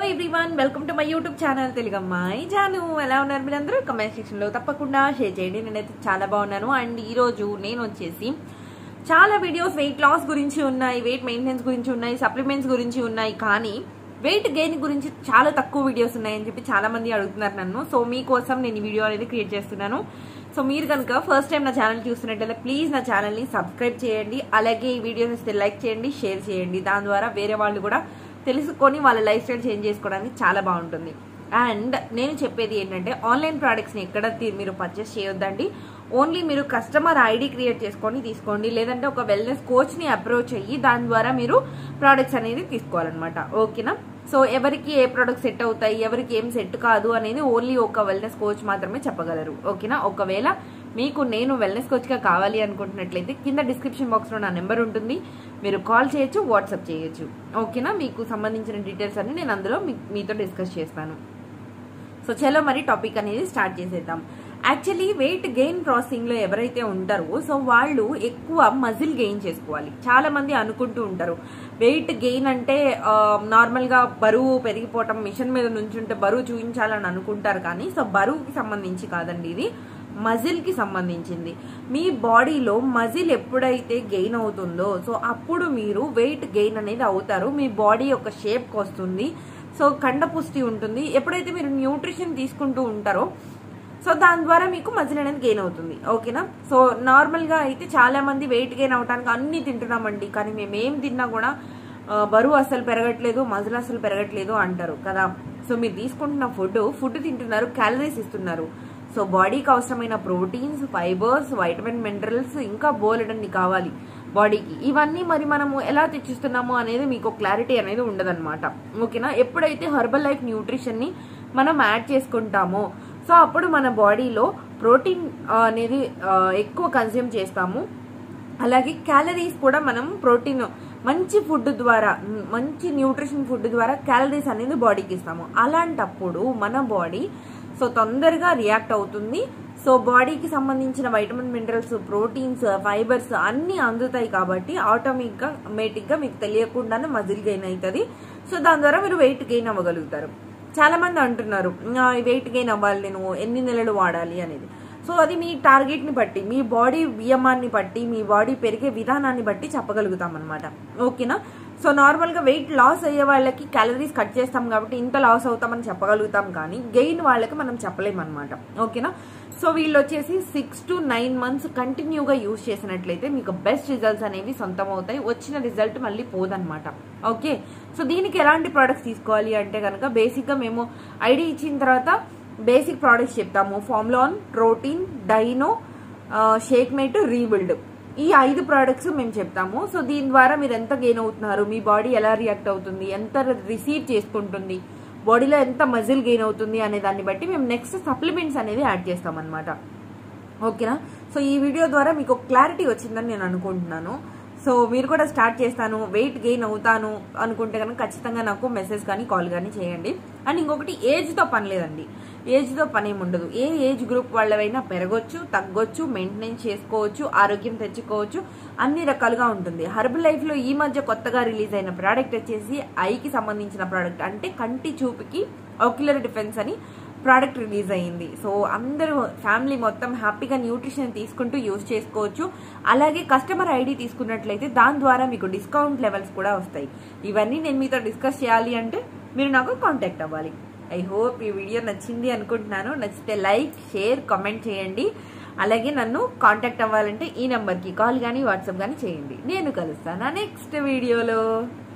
everyone welcome to my YouTube channel Telugu అమ్మాయి జాను ఎలా ఉన్నారు మీరందరూ కమెంట్ సెక్షన్ లో తప్పకుండా షేర్ చేయండి నేనైతే చాలా బాగున్నాను అండ్ ఈ రోజు నేను వచ్చేసి చాలా వీడియోస్ వెయిట్ లాస్ గురించి ఉన్నాయి వెయిట్ మెయింటెనెన్స్ గురించి ఉన్నాయి సప్లిమెంట్స్ గురించి ఉన్నాయి కానీ వెయిట్ గెయిన్ గురించి చాలా తక్కువ వీడియోస్ ఉన్నాయని చెప్పి చాలా మంది అడుగుతున్నారు నన్ను సో మీకోసం నేను ఈ వీడియో అనేది క్రియేట్ చేస్తున్నాను సో మీరు కనుక ఫస్ట్ టైం నా ఛానల్ చూస్తున్నట్లయితే ప్లీజ్ నా ఛానల్ని సబ్స్క్రైబ్ చేయండి అలాగే ఈ వీడియోస్ ఇస్తే లైక్ చేయండి షేర్ చేయండి దాని ద్వారా వేరే వాళ్ళు కూడా తెలుసుకొని వాళ్ళ లైఫ్ స్టైల్ చేంజ్ చేసుకోవడానికి చాలా బాగుంటుంది అండ్ నేను చెప్పేది ఏంటంటే ఆన్లైన్ ప్రోడక్ట్స్ని ఎక్కడ తీ- మీరు పర్చేస్ చేయొద్దండి ఓన్లీ మీరు కస్టమర్ ఐడి క్రియేట్ చేసుకొని తీసుకోండి లేదంటే ఒక వెల్నెస్ కోచ్ని అప్రోచ్ అయ్యి దాని ద్వారా మీరు ప్రోడక్ట్స్ అనేది తీసుకోవాలన్నమాట ఓకేనా సో ఎవరికి ఏ ప్రోడక్ట్ సెట్ అవుతాయి ఎవరికి ఏం సెట్ కాదు అనేది ఓన్లీ ఒక వెల్నెస్ కోచ్ మాత్రమే చెప్పగలరు ఓకేనా ఒకవేళ మీకు నేను వెల్నెస్ కోచ్గా కావాలి అనుకుంటున్నట్లయితే కింద డిస్క్రిప్షన్ బాక్స్లో నా నెంబర్ ఉంటుంది మీరు కాల్ చేయొచ్చు వాట్సాప్ చేయొచ్చు ఓకేనా మీకు సంబంధించిన డీటెయిల్స్ అన్ని నేను అందులో మీ- మీతో డిస్కస్ చేస్తాను సో చలో మరి టాపిక్ అనేది స్టార్ట్ చేసేద్దాం యాక్చువల్లీ వెయిట్ గెయిన్ ప్రాసెసింగ్ లో ఎవరైతే ఉంటారో సో వాళ్ళు ఎక్కువ మజిల్ గెయిన్ చేసుకోవాలి చాలా మంది అనుకుంటూ ఉంటారు వెయిట్ గెయిన్ అంటే నార్మల్ గా బరువు పెరిగిపోవటం మిషన్ మీద నుంచుంటే బరువు చూపించాలని అనుకుంటారు కానీ సో బరువుకి సంబంధించి కాదండి ఇది మజిల్ కి సంబంధించింది మీ బాడీలో మజిల్ ఎప్పుడైతే గెయిన్ అవుతుందో సో అప్పుడు మీరు వెయిట్ గెయిన్ అనేది అవుతారు మీ బాడీ యొక్క షేప్కి వస్తుంది సో కండపుష్టి ఉంటుంది ఎప్పుడైతే మీరు న్యూట్రిషన్ తీసుకుంటూ ఉంటారో సో దాని ద్వారా మీకు మజిల్ అనేది గెయిన్ అవుతుంది ఓకేనా సో నార్మల్గా అయితే చాలా మంది వెయిట్ గెయిన్ అవడానికి అన్ని తింటున్నామండి కానీ మేము ఏం తిన్నా కూడా ఆ, బరువు అసలు పెరగట్లేదు మజిల్ అసలు పెరగట్లేదు అంటారు కదా సో మీరు తీసుకుంటున్న ఫుడ్ ఫుడ్ తింటున్నారు క్యాలరీస్ ఇస్తున్నారు సో బాడీకి అవసరమైన ప్రోటీన్స్ ఫైబర్స్ వైటమిన్ మినరల్స్ ఇంకా బోలెడన్ని కావాలి బాడీకి ఇవన్నీ మరి మనము ఎలా తెచ్చిస్తున్నాము అనేది మీకు క్లారిటీ అనేది ఉండదన్నమాట ఓకేనా ఎప్పుడైతే హర్బల్ లైఫ్ న్యూట్రిషన్ని మనం యాడ్ చేసుకుంటామో సో అప్పుడు మన బాడీలో ప్రోటీన్ అనేది ఆ, ఎక్కువ కన్జ్యూమ్ చేస్తాము అలాగే క్యాలరీస్ కూడా మనం ప్రోటీన్ మంచి ఫుడ్ ద్వారా మ్, మంచి న్యూట్రిషన్ ఫుడ్ ద్వారా క్యాలరీస్ అనేది బాడీకి ఇస్తాము అలాంటప్పుడు మన బాడీ సో తొందరగా రియాక్ట్ అవుతుంది సో బాడీకి సంబంధించిన వైటమిన్ మినరల్స్ ప్రోటీన్స్ ఫైబర్స్ అన్నీ అందుతాయి కాబట్టి ఆటోమేటిక్గా మేటిక్గా మీకు తెలియకుండానే మజిల్ గెయిన్ అవుతుంది సో దాని ద్వారా మీరు వెయిట్ గెయిన్ అవ్వగలుగుతారు చాలా మంది అంటున్నారు వెయిట్ గెయిన్ అవ్వాలి నేను ఎన్ని నెలలు వాడాలి అనేది సో అది మీ టార్గెట్ని బట్టి మీ బాడీ వియమాన్ని బట్టి మీ బాడీ పెరిగే విధానాన్ని బట్టి చెప్పగలుగుతాం అనమాట ఓకేనా సో నార్మల్గా వెయిట్ లాస్ అయ్యే వాళ్ళకి క్యాలరీస్ కట్ చేస్తాం కాబట్టి ఇంత లాస్ అవుతామని చెప్పగలుగుతాం కానీ గెయిన్ వాళ్ళకి మనం చెప్పలేమన్నమాట ఓకేనా సో వీళ్ళు వచ్చేసి సిక్స్ టు నైన్ మంత్స్ కంటిన్యూగా యూజ్ చేసినట్లయితే మీకు బెస్ట్ రిజల్ట్స్ అనేవి సొంతం అవుతాయి వచ్చిన రిజల్ట్ మళ్ళీ పోదన్నమాట ఓకే సో దీనికి ఎలాంటి ప్రోడక్ట్స్ తీసుకోవాలి అంటే కనుక బేసిక్గా మేము ఐడి ఇచ్చిన తర్వాత బేసిక్ ప్రోడక్ట్స్ చెప్తాము formula one protein Dino shake mate rebuild ఈ ఐదు ప్రోడక్ట్స్ మేము చెప్తాము సో దీని ద్వారా మీరు ఎంత గెయిన్ అవుతున్నారు మీ బాడీ ఎలా రియాక్ట్ అవుతుంది ఎంత రిసీవ్ చేసుకుంటుంది బాడీలో ఎంత మజిల్ గెయిన్ అవుతుంది అనే దాన్ని బట్టి మేము నెక్స్ట్ సప్లిమెంట్స్ అనేది యాడ్ చేస్తాం అనమాట ఓకేనా సో ఈ వీడియో ద్వారా మీకు క్లారిటీ వచ్చిందని నేను అనుకుంటున్నాను సో మీరు కూడా స్టార్ట్ చేస్తాను వెయిట్ గెయిన్ అవుతాను అనుకుంటే కనుక ఖచ్చితంగా నాకు మెసేజ్ కానీ కాల్ కానీ చేయండి అండ్ ఇంకొకటి ఏజ్తో పని లేదండి ఏజ్తో పని ఏమి ఉండదు ఏ ఏజ్ గ్రూప్ వాళ్ళవైనా పెరగొచ్చు తగ్గొచ్చు మెయింటెనెన్స్ చేసుకోవచ్చు ఆరోగ్యం తెచ్చుకోవచ్చు అన్ని రకాలుగా ఉంటుంది హర్బల్ లైఫ్లో ఈ మధ్య కొత్తగా రిలీజ్ అయిన ప్రోడక్ట్ వచ్చేసి ఐకి సంబంధించిన ప్రోడక్ట్ అంటే కంటి చూపుకి ఆక్యులర్ డిఫెన్స్ అని ప్రోడక్ట్ రిలీజ్ అయ్యింది సో అందరూ ఫ్యామిలీ మొత్తం హ్యాపీగా న్యూట్రిషన్ తీసుకుంటూ యూజ్ చేసుకోవచ్చు అలాగే కస్టమర్ ఐడి తీసుకున్నట్లయితే దాని ద్వారా మీకు డిస్కౌంట్ లెవెల్స్ కూడా వస్తాయి ఇవన్నీ నేను మీతో డిస్కస్ చేయాలి అంటే మీరు నాకు కాంటాక్ట్ అవ్వాలి ఐ హోప్ ఈ వీడియో నచ్చింది అనుకుంటున్నాను నచ్చితే లైక్ షేర్ కామెంట్ చేయండి అలాగే నన్ను కాంటాక్ట్ అవ్వాలంటే ఈ నెంబర్కి కాల్ కానీ వాట్సాప్ కానీ చేయండి నేను కలుస్తాను నెక్స్ట్ వీడియోలో